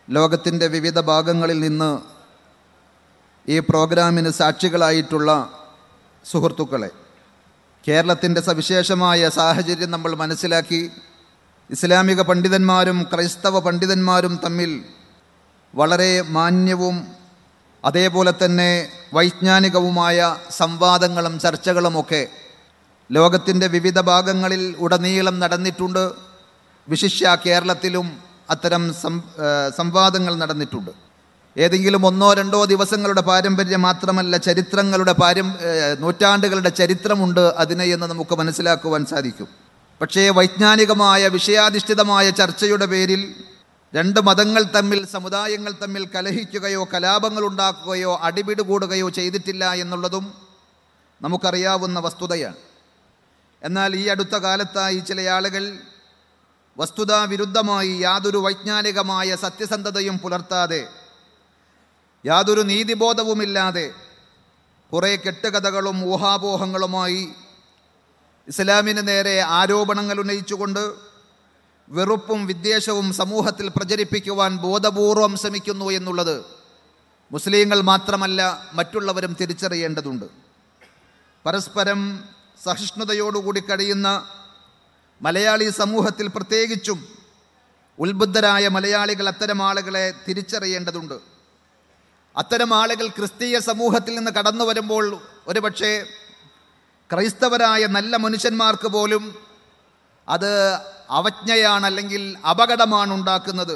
ലോകത്തിൻ്റെ വിവിധ ഭാഗങ്ങളിൽ നിന്ന് ഈ പ്രോഗ്രാമിന് സാക്ഷികളായിട്ടുള്ള സുഹൃത്തുക്കളെ കേരളത്തിൻ്റെ സവിശേഷമായ സാഹചര്യം നമ്മൾ മനസ്സിലാക്കി ഇസ്ലാമിക പണ്ഡിതന്മാരും ക്രൈസ്തവ പണ്ഡിതന്മാരും തമ്മിൽ വളരെ മാന്യവും അതേപോലെ തന്നെ വൈജ്ഞാനികവുമായ സംവാദങ്ങളും ചർച്ചകളുമൊക്കെ ലോകത്തിൻ്റെ വിവിധ ഭാഗങ്ങളിൽ ഉടനീളം നടന്നിട്ടുണ്ട് വിശിഷ്യ കേരളത്തിലും അത്തരം സം ഏഹ് സംവാദങ്ങൾ നടന്നിട്ടുണ്ട് ഏതെങ്കിലും ഒന്നോ രണ്ടോ ദിവസങ്ങളുടെ പാരമ്പര്യം മാത്രമല്ല ചരിത്രങ്ങളുടെ പാരം ഏഹ് നൂറ്റാണ്ടുകളുടെ ചരിത്രമുണ്ട് അതിനെ എന്ന് നമുക്ക് മനസ്സിലാക്കുവാൻ സാധിക്കും പക്ഷേ വൈജ്ഞാനികമായ വിഷയാധിഷ്ഠിതമായ ചർച്ചയുടെ പേരിൽ രണ്ട് മതങ്ങൾ തമ്മിൽ സമുദായങ്ങൾ തമ്മിൽ കലഹിക്കുകയോ കലാപങ്ങൾ ഉണ്ടാക്കുകയോ അടിപിടി കൂടുകയോ ചെയ്തിട്ടില്ല എന്നുള്ളതും നമുക്കറിയാവുന്ന വസ്തുതയാണ് എന്നാൽ ഈ അടുത്ത കാലത്തായി ചില ആളുകൾ വസ്തുതാ വിരുദ്ധമായി യാതൊരു വൈജ്ഞാനികമായ സത്യസന്ധതയും പുലർത്താതെ യാതൊരു നീതിബോധവുമില്ലാതെ കുറേ കെട്ടുകഥകളും ഊഹാപോഹങ്ങളുമായി ഇസ്ലാമിന് നേരെ ആരോപണങ്ങൾ ഉന്നയിച്ചുകൊണ്ട് വെറുപ്പും വിദ്വേഷവും സമൂഹത്തിൽ പ്രചരിപ്പിക്കുവാൻ ബോധപൂർവം ശ്രമിക്കുന്നു എന്നുള്ളത് മുസ്ലിങ്ങൾ മാത്രമല്ല മറ്റുള്ളവരും തിരിച്ചറിയേണ്ടതുണ്ട് പരസ്പരം സഹിഷ്ണുതയോടുകൂടി കഴിയുന്ന മലയാളി സമൂഹത്തിൽ പ്രത്യേകിച്ചും ഉത്ബുദ്ധരായ മലയാളികൾ അത്തരം ആളുകളെ തിരിച്ചറിയേണ്ടതുണ്ട് അത്തരം ആളുകൾ ക്രിസ്തീയ സമൂഹത്തിൽ നിന്ന് കടന്നു വരുമ്പോൾ ഒരുപക്ഷെ ക്രൈസ്തവരായ നല്ല മനുഷ്യന്മാർക്ക് പോലും അത് അവജ്ഞയാണ് അല്ലെങ്കിൽ അപകടമാണ് ഉണ്ടാക്കുന്നത്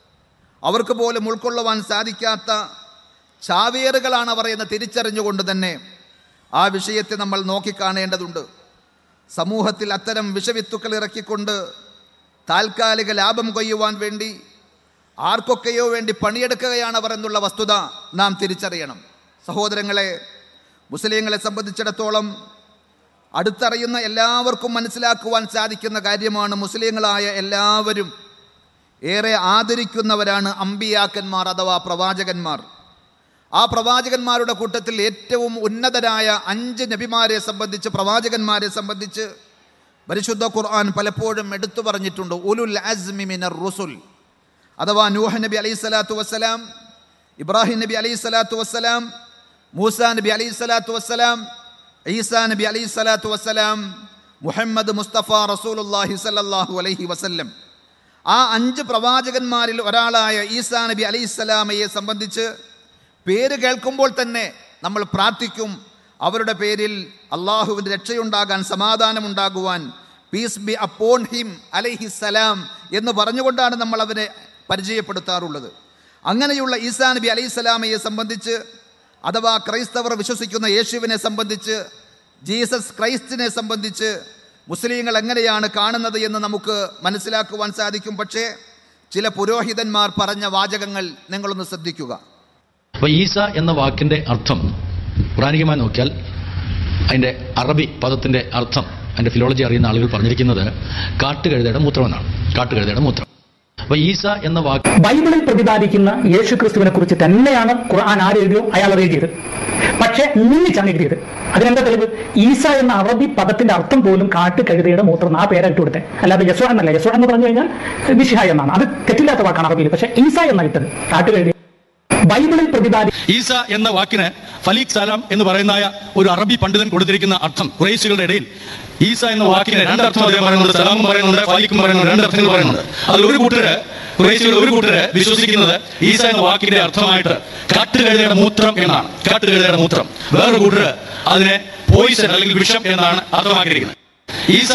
അവർക്ക് പോലും ഉൾക്കൊള്ളുവാൻ സാധിക്കാത്ത ചാവേറുകളാണ് അവർ എന്ന് തിരിച്ചറിഞ്ഞുകൊണ്ട് തന്നെ ആ വിഷയത്തെ നമ്മൾ നോക്കിക്കാണേണ്ടതുണ്ട് സമൂഹത്തിൽ അത്തരം വിഷവിത്തുക്കൾ ഇറക്കിക്കൊണ്ട് താൽക്കാലിക ലാഭം കൊയ്യുവാൻ വേണ്ടി ആർക്കൊക്കെയോ വേണ്ടി പണിയെടുക്കുകയാണ് അവർ എന്നുള്ള വസ്തുത നാം തിരിച്ചറിയണം സഹോദരങ്ങളെ മുസ്ലിങ്ങളെ സംബന്ധിച്ചിടത്തോളം അടുത്തറിയുന്ന എല്ലാവർക്കും മനസ്സിലാക്കുവാൻ സാധിക്കുന്ന കാര്യമാണ് മുസ്ലിങ്ങളായ എല്ലാവരും ഏറെ ആദരിക്കുന്നവരാണ് അമ്പിയാക്കന്മാർ അഥവാ പ്രവാചകന്മാർ ആ പ്രവാചകന്മാരുടെ കൂട്ടത്തിൽ ഏറ്റവും ഉന്നതരായ അഞ്ച് നബിമാരെ സംബന്ധിച്ച് പ്രവാചകന്മാരെ സംബന്ധിച്ച് പരിശുദ്ധ ഖുർആൻ പലപ്പോഴും എടുത്തു പറഞ്ഞിട്ടുണ്ട് ഉലുൽ അസ്മി മിനർ റുസുൽ അഥവാ നൂഹ് നബി അലൈഹി സ്വലാത്തു വസ്സലാം ഇബ്രാഹിം നബി അലൈഹി സ്വലാത്തു വസ്സലാം മൂസ നബി അലൈഹി സ്വലാത്തു വസ്സലാം ഈസാ നബി അലൈഹി സ്വലാത്തു വസ്സലാം മുഹമ്മദ് മുസ്തഫ റസൂലുല്ലാഹി സല്ലല്ലാഹു അലൈഹി വസല്ലം ആ അഞ്ച് പ്രവാചകന്മാരിൽ ഒരാളായ ഈസാ നബി അലൈഹി സ്വലാമയെ സംബന്ധിച്ച് പേര് കേൾക്കുമ്പോൾ തന്നെ നമ്മൾ പ്രാർത്ഥിക്കും അവരുടെ പേരിൽ അള്ളാഹുവിൻ്റെ രക്ഷയുണ്ടാകാൻ സമാധാനമുണ്ടാകുവാൻ പീസ് ബി അപ്പോൺ ഹിം അലൈഹി സലാം എന്ന് പറഞ്ഞുകൊണ്ടാണ് നമ്മൾ അവരെ പരിചയപ്പെടുത്താറുള്ളത് അങ്ങനെയുള്ള ഈസാ നബി അലൈഹി സ്വലാമയെ സംബന്ധിച്ച് അഥവാ ക്രൈസ്തവർ വിശ്വസിക്കുന്ന യേശുവിനെ സംബന്ധിച്ച് ജീസസ് ക്രൈസ്റ്റിനെ സംബന്ധിച്ച് മുസ്ലിങ്ങൾ എങ്ങനെയാണ് കാണുന്നത് എന്ന് നമുക്ക് മനസ്സിലാക്കുവാൻ സാധിക്കും പക്ഷേ ചില പുരോഹിതന്മാർ പറഞ്ഞ വാചകങ്ങൾ നിങ്ങളൊന്ന് ശ്രദ്ധിക്കുക അപ്പൊ ഈസ എന്ന വാക്കിന്റെ അർത്ഥം ഖുറാനികമായി നോക്കിയാൽ അതിന്റെ അറബി പദത്തിന്റെ അർത്ഥം അതിന്റെ ഫിലോളജി അറിയുന്ന ആളുകൾ പറഞ്ഞിരിക്കുന്നത് കാട്ടുകഴുതയുടെ മൂത്രമെന്നാണ് കാട്ടുകഴുതയുടെ മൂത്രം അപ്പൊ ഈസ എന്ന വാക്ക് ബൈബിളിൽ പ്രതിപാദിക്കുന്ന യേശു ക്രിസ്തുവിനെ കുറിച്ച് തന്നെയാണ് ഖുർആൻ ആരെഴുതിയോ അയാൾ അത് എഴുതിയത് പക്ഷെ നിന്നിച്ചാണ് എഴുതിയത് അതിനെന്താ തെളിവ് ഈസ എന്ന അറബി പദത്തിന്റെ അർത്ഥം പോലും കാട്ട് കഴുതയുടെ മൂത്രം എന്ന് ആ പേരായിട്ട് കൊടുത്തത് അല്ലാതെ യശോ എന്നല്ല യശോ എന്ന് പറഞ്ഞു കഴിഞ്ഞാൽ വിശിഹ എന്നാണ് അത് തെറ്റില്ലാത്ത വാക്കാണ് അറബിയിൽ പക്ഷെ ഈസ എന്ന ഇട്ടത് കാട്ടുകഴുത ബൈബിളിൽ പ്രതിപാദി ഈസ എന്ന വാക്കിന് ഫലീഖ് സലാം എന്ന് പറയുന്ന ഒരു അറബി പണ്ഡിതൻ കൊടുത്തിരിക്കുന്ന അർത്ഥം കുറേശികളുടെ ഇടയിൽ ഈസ എന്ന വാക്കിന് രണ്ടർത്ഥം അദ്ദേഹം പറയുന്നുണ്ട് സലാമും പറയുന്നുണ്ട് ഫലീഖും പറയുന്നുണ്ട് രണ്ടർത്ഥങ്ങൾ പറയുന്നുണ്ട് അതിൽ ഒരു കൂട്ടര് കുറേശികളുടെ ഒരു കൂട്ടര് വിശ്വസിക്കുന്നത് ഈസ എന്ന വാക്കിന്റെ അർത്ഥമായിട്ട് കാട്ടുകഴുതയുടെ മൂത്രം എന്നാണ് കാട്ടുകഴുതയുടെ മൂത്രം വേറൊരു കൂട്ടര് അതിനെ പോയിസൺ അല്ലെങ്കിൽ വിഷം എന്നാണ് അർത്ഥമാക്കിയിരിക്കുന്നത് ഈസ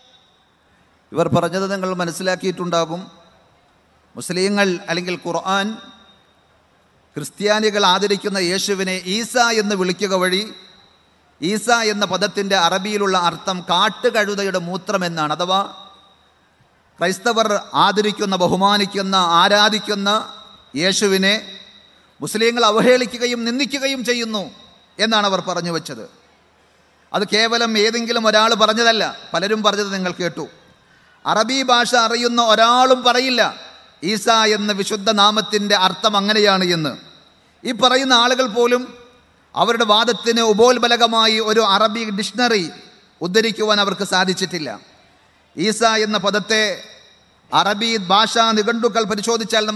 ഇവർ പറഞ്ഞത് നിങ്ങൾ മനസ്സിലാക്കിയിട്ടുണ്ടാകും മുസ്ലിങ്ങൾ അല്ലെങ്കിൽ ഖുർആൻ ക്രിസ്ത്യാനികൾ ആദരിക്കുന്ന യേശുവിനെ ഈസ എന്ന് വിളിക്കുക വഴി ഈസ എന്ന പദത്തിൻ്റെ അറബിയിലുള്ള അർത്ഥം കാട്ടുകഴുതയുടെ മൂത്രം എന്നാണ് അഥവാ ക്രൈസ്തവർ ആദരിക്കുന്ന ബഹുമാനിക്കുന്ന ആരാധിക്കുന്ന യേശുവിനെ മുസ്ലിങ്ങൾ അവഹേളിക്കുകയും നിന്ദിക്കുകയും ചെയ്യുന്നു എന്നാണ് അവർ പറഞ്ഞു വെച്ചത് അത് കേവലം ഏതെങ്കിലും ഒരാൾ പറഞ്ഞതല്ല പലരും പറഞ്ഞത് നിങ്ങൾ കേട്ടു അറബി ഭാഷ അറിയുന്ന ഒരാളും പറയില്ല ഈസ എന്ന വിശുദ്ധ നാമത്തിൻ്റെ അർത്ഥം അങ്ങനെയാണ് എന്ന് ഈ പറയുന്ന ആളുകൾ പോലും അവരുടെ വാദത്തിന് ഉപോത്ബലകമായി ഒരു അറബി ഡിക്ഷണറി ഉദ്ധരിക്കുവാൻ അവർക്ക് സാധിച്ചിട്ടില്ല ഈസ എന്ന പദത്തെ അറബി ഭാഷാ നിഘണ്ടുക്കൾ പരിശോധിച്ചാൽ